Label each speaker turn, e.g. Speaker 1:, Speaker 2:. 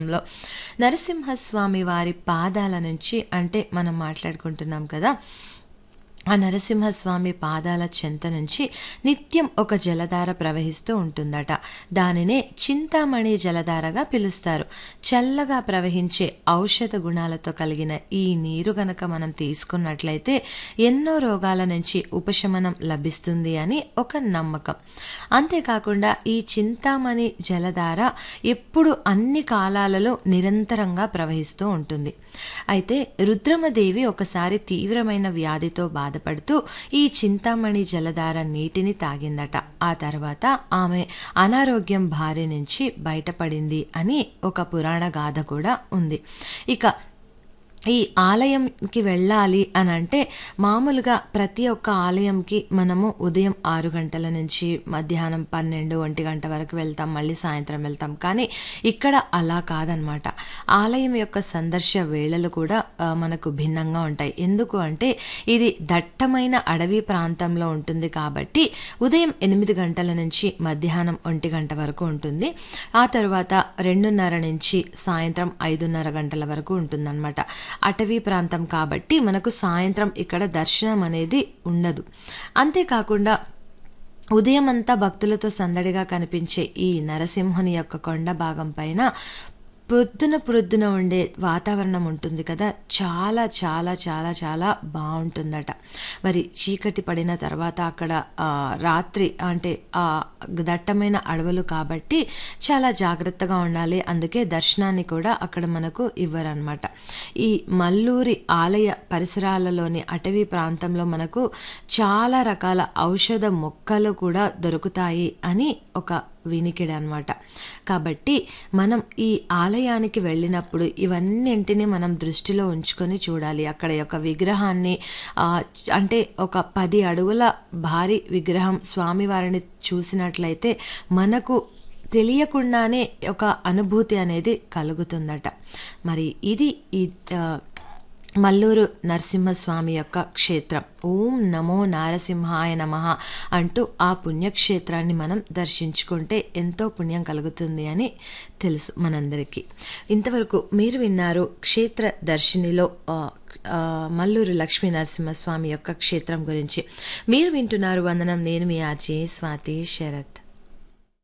Speaker 1: లో నరసింహస్వామి వారి పాదాల నుంచి అంటే మనం మాట్లాడుకుంటున్నాం కదా ఆ నరసింహస్వామి పాదాల చెంత నుంచి నిత్యం ఒక జలధార ప్రవహిస్తూ ఉంటుందట దానినే చింతామణి జలధారగా పిలుస్తారు చల్లగా ప్రవహించే ఔషధ గుణాలతో కలిగిన ఈ నీరు గనక మనం తీసుకున్నట్లయితే ఎన్నో రోగాల నుంచి ఉపశమనం లభిస్తుంది అని ఒక నమ్మకం అంతేకాకుండా ఈ చింతామణి జలధార ఎప్పుడు అన్ని కాలాలలో నిరంతరంగా ప్రవహిస్తూ ఉంటుంది అయితే రుద్రమదేవి ఒకసారి తీవ్రమైన వ్యాధితో బాధపడుతూ ఈ చింతామణి జలధార నీటిని తాగిందట ఆ తర్వాత ఆమె అనారోగ్యం బారి నుంచి బయటపడింది అని ఒక పురాణ గాథ కూడా ఉంది ఇక ఈ ఆలయంకి వెళ్ళాలి అని అంటే మామూలుగా ప్రతి ఒక్క ఆలయంకి మనము ఉదయం ఆరు గంటల నుంచి మధ్యాహ్నం పన్నెండు ఒంటి గంట వరకు వెళ్తాం మళ్ళీ సాయంత్రం వెళ్తాం కానీ ఇక్కడ అలా కాదనమాట ఆలయం యొక్క సందర్శ వేళలు కూడా ఆ, మనకు భిన్నంగా ఉంటాయి ఎందుకు అంటే ఇది దట్టమైన అడవి ప్రాంతంలో ఉంటుంది కాబట్టి ఉదయం ఎనిమిది గంటల నుంచి మధ్యాహ్నం ఒంటి గంట వరకు ఉంటుంది ఆ తర్వాత రెండున్నర నుంచి సాయంత్రం ఐదున్నర గంటల వరకు ఉంటుందన్నమాట అటవీ ప్రాంతం కాబట్టి మనకు సాయంత్రం ఇక్కడ దర్శనం అనేది ఉండదు అంతేకాకుండా ఉదయం అంతా భక్తులతో సందడిగా కనిపించే ఈ నరసింహుని యొక్క కొండ భాగం పైన పొద్దున పొద్దున ఉండే వాతావరణం ఉంటుంది కదా చాలా చాలా చాలా చాలా బాగుంటుందట మరి చీకటి పడిన తర్వాత అక్కడ ఆ, రాత్రి అంటే ఆ దట్టమైన అడవులు కాబట్టి చాలా జాగ్రత్తగా ఉండాలి అందుకే దర్శనాన్ని కూడా అక్కడ మనకు ఇవ్వరనమాట ఈ మల్లూరి ఆలయ పరిసరాలలోని అటవీ ప్రాంతంలో మనకు చాలా రకాల ఔషధ మొక్కలు కూడా దొరుకుతాయి అని ఒక వినికిడి అనమాట కాబట్టి మనం ఈ ఆలయానికి వెళ్ళినప్పుడు ఇవన్నింటినీ మనం దృష్టిలో ఉంచుకొని చూడాలి అక్కడ యొక్క విగ్రహాన్ని ఆ, అంటే ఒక పది అడుగుల భారీ విగ్రహం స్వామివారిని చూసినట్లయితే మనకు తెలియకుండానే ఒక అనుభూతి అనేది కలుగుతుందట మరి ఇది ఈ ఆ, మల్లూరు నరసింహస్వామి యొక్క క్షేత్రం ఓం నమో నారసింహాయ నమ అంటూ ఆ పుణ్యక్షేత్రాన్ని మనం దర్శించుకుంటే ఎంతో పుణ్యం కలుగుతుంది అని తెలుసు మనందరికీ ఇంతవరకు మీరు విన్నారు క్షేత్ర దర్శినిలో ఆ, ఆ, మల్లూరు లక్ష్మీ నరసింహస్వామి యొక్క క్షేత్రం గురించి మీరు వింటున్నారు వందనం నేను మీ ఆర్జే స్వాతి శరత్